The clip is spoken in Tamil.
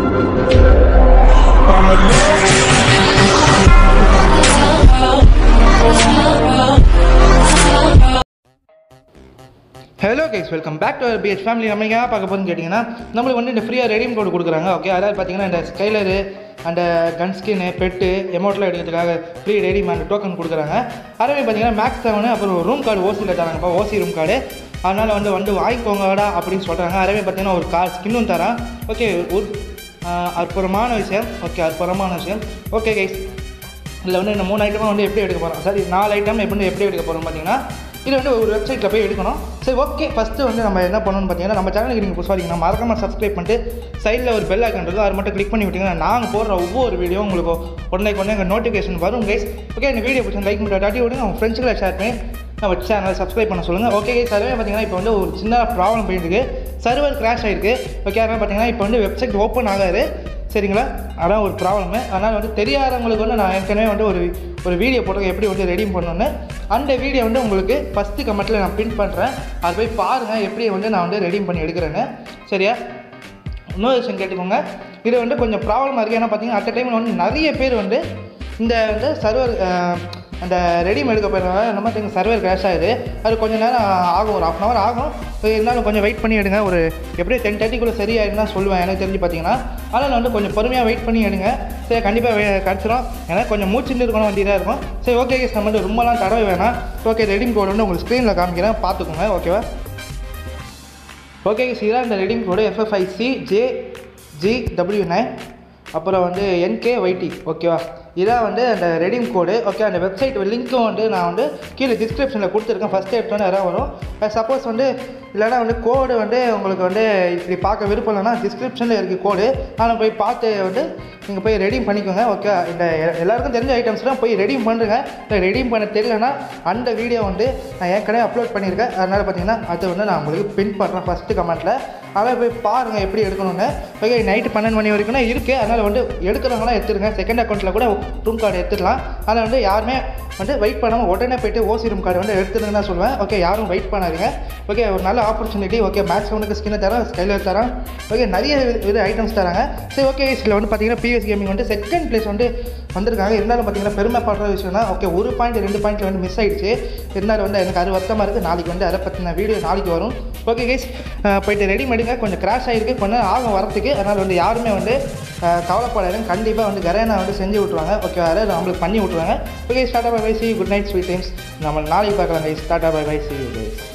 hello guys welcome back to BH family நம்ம எங்கே பார்க்க போகிறோம்னு கேட்டிங்கன்னா நம்மளுக்கு வந்து இந்த ஃப்ரீயாக ரெடீம் கோடு கொடுக்குறாங்க ஓகே அதாவது பார்த்தீங்கன்னா இந்த ஸ்கைலரு அந்த கன் ஸ்கின்னு பெட்டு எமௌண்ட்லாம் எடுக்கிறதுக்காக ஃப்ரீ ரெடீம் அந்த டோக்கன் கொடுக்குறாங்க அதே மாதிரி பார்த்தீங்கன்னா மேக்ஸ் செவனு அப்புறம் ரூம் கார்டு ஓசியில் தராங்கப்பா ஓசி ரூம் கார்டு அதனால் வந்து வந்து வாங்கிக்கோங்கடா அப்படின்னு சொல்கிறாங்க அதே மாதிரி பார்த்தீங்கன்னா ஒரு கார் ஸ்கின்னும் தரான் ஓகே ஒரு ஆஹ், அற்புதமான விஷயம் ஓகே அற்புதமான விஷயம் ஓகே கைஸ் இதில் வந்து இந்த மூணு ஐட்டமாக வந்து எப்படி எடுக்க போகிறோம் சாரி நாலு ஐட்டம் எப்படி எப்படி எடுக்க போகிறோம் பார்த்தீங்கன்னா இது வந்து ஒரு வெப்சைட்டில் போய் எடுக்கணும் சரி ஓகே ஃபஸ்ட்டு வந்து நம்ம என்ன பண்ணணும்னு பார்த்தீங்கன்னா நம்ம சேனலுக்கு நீங்கள் புதுசாக வரீங்கன்னா மறக்காம சப்ஸ்கிரைப் பண்ணிட்டு சைடில் ஒரு பெல் ஐக்கன் இருக்கும் அதை மட்டும் கிளிக் பண்ணி விட்டீங்கன்னா நாங்கள் போடுற ஒவ்வொரு வீடியோ உங்களுக்கு ஒன்றே கொண்டே எங்கள் நோட்டிஃபிகேஷன் வரும் கைஸ் ஓகே இந்த வீடியோ பிடிச்சி லைக் பண்ணி டாட்டி விடுங்க உங்கள் ஃப்ரெண்ட்ஸுகளை ஷேர் பண்ணி நம்ம சேனலை சப்ஸ்கிரைப் பண்ண சொல்லுங்கள் ஓகே கைஸ் அதுவே பார்த்தீங்கன்னா இப்போ வந்து ஒரு சின்ன ப்ராப்ளம் போயிட்டு இருக்கு சர்வர் கிராஷ் ஆயிருக்கு ஓகே அதனால் பார்த்தீங்கன்னா இப்போ வந்து வெப்சைட் ஓப்பன் ஆகாது சரிங்களா அதான் ஒரு ப்ராப்ளமு அதனால் வந்து தெரியாதவங்களுக்கு வந்து நான் ஏற்கனவே வந்து ஒரு ஒரு வீடியோ போட்டு எப்படி வந்து ரெடி பண்ணணுன்னு அந்த வீடியோ வந்து உங்களுக்கு ஃபஸ்ட்டு கமெண்ட்டில் நான் பின் பண்ணுறேன் அது போய் பாருங்கள் எப்படி வந்து நான் வந்து ரெடி பண்ணி எடுக்கிறேன்னு சரியா இன்னொரு விஷயம் கேட்டுக்கோங்க இது வந்து கொஞ்சம் ப்ராப்ளமாக இருக்குது ஏன்னா பார்த்தீங்கன்னா அட் டைமில் வந்து நிறைய பேர் வந்து இந்த வந்து சர்வர் அந்த ரெடிம் எடுக்க போயிருந்தாங்க இந்த மாதிரி எங்கள் சர்வர் கிராஷ் ஆகுது அது கொஞ்சம் நேரம் ஆகும் ஒரு ஆஃப் அன் ஹவர் ஆகும் இருந்தாலும் கொஞ்சம் வெயிட் பண்ணி எடுங்க ஒரு எப்படியும் டென் தேர்ட்டிக்குள்ளே சரியாயிருன்னு தான் சொல்லுவேன் எனக்கு தெரிஞ்சு பார்த்தீங்கன்னா அதனால் வந்து கொஞ்சம் பொறுமையாக வெயிட் பண்ணி எடுங்க சரி கண்டிப்பாக கிடச்சிரும் ஏன்னா கொஞ்சம் மூச்சுட்டு இருக்கணும் வேண்டியதாக இருக்கும் சரி ஓகே கேஸ் நம்ம வந்து ரொம்பலாம் தடவை வேணாம் ஓகே ரெடிம் கோடு வந்து உங்களுக்கு ஸ்க்ரீனில் காமிக்கிறேன் பார்த்துக்கோங்க ஓகேவா ஓகே இதான் இந்த redeem code FFIC J G W nine அப்புறம் வந்து என்கே ஒய்டி ஓகேவா இதான் வந்து அந்த ரெடிம் கோடு ஓகே அந்த வெப்சைட் லிங்க்கும் வந்து நான் வந்து கீழே டிஸ்கிரிப்ஷனில் கொடுத்துருக்கேன் ஃபஸ்ட்டு எடுத்தோன்னே யாராவது வரும் சப்போஸ் வந்து இல்லைனா வந்து கோடு வந்து உங்களுக்கு வந்து இப்படி பார்க்க விருப்பம் இல்லைன்னா டிஸ்கிரிப்ஷனில் இருக்குது கோடு ஆனால் போய் பார்த்து வந்து நீங்கள் போய் ரெடீம் பண்ணிக்கோங்க ஓகே இந்த எ- எல்லாருக்கும் தெரிஞ்ச ஐட்டம்ஸ்லாம் போய் ரெடீம் பண்ணுறேங்க இல்லை ரெடீம் பண்ண தெரியலனா அந்த வீடியோ வந்து நான் ஏற்கனவே அப்லோட் பண்ணியிருக்கேன் அதனால் பார்த்தீங்கன்னா அது வந்து நான் உங்களுக்கு பின் பண்ணுறேன் ஃபஸ்ட்டு கமெண்ட்டில் அதை போய் பாருங்கள் எப்படி எடுக்கணும்னு ஓகே நைட்டு பன்னெண்டு மணி வரைக்கும் இருக்குது அதனால் வந்து எடுக்கிறவங்களாம் எடுத்துருங்க செகண்ட் அக்கௌண்ட்டில் கூட ரூம் கார்டு எடுத்துக்கலாம் அதில் வந்து யாருமே வந்து வெயிட் பண்ணாமல் உடனே போயிட்டு ஓசி ரூம் கார்டு வந்து எடுத்துருங்கன்னு தான் சொல்லுவேன் ஓகே யாரும் வெயிட் பண்ணாதீங்க ஓகே ஒரு நல்ல ஆப்பர்ச்சுனிட்டி ஓகே மேக்ஸ் ஒனுக்கு ஸ்கின்னை தரேன் ஸ்கைலர் தரேன் ஓகே நிறைய வித- வித ஐட்டம்ஸ் தராங்க சரி ஓகே இதில் வந்து பார்த்தீங்கன்னா பிஎஸ் கேமிங் வந்து செகண்ட் பிளேஸ் வந்து வந்திருக்காங்க இருந்தாலும் பார்த்தீங்கன்னா பெருமைப்படுற விஷயம் தான் ஓகே ஒரு பாயிண்ட் ரெண்டு பாயிண்ட் வந்து மிஸ் ஆயிடுச்சு இருந்தாலும் வந்து எனக்கு அது வருத்தமாக இருக்குது நாளைக்கு வந்து அதை பற்றின வீடியோ நாளைக்கு வரும் ஓகே கைஸ் போயிட்டு ரெடி பண்ணிங்க கொஞ்சம் கிராஷ் ஆகிருக்கு கொஞ்சம் ஆகும் வரத்துக்கு அதனால் வந்து யாருமே வந்து அஹ், கவலைப்படாதுங்க கண்டிப்பாக வந்து கரேனா வந்து செஞ்சு விட்ருவாங்க ஓகே அதாவது நம்மளுக்கு பண்ணி விட்ருவாங்க okay start bye bye see good night sweet times நம்ம நாளைக்கு பார்க்கலாம் guys tata bye bye see guys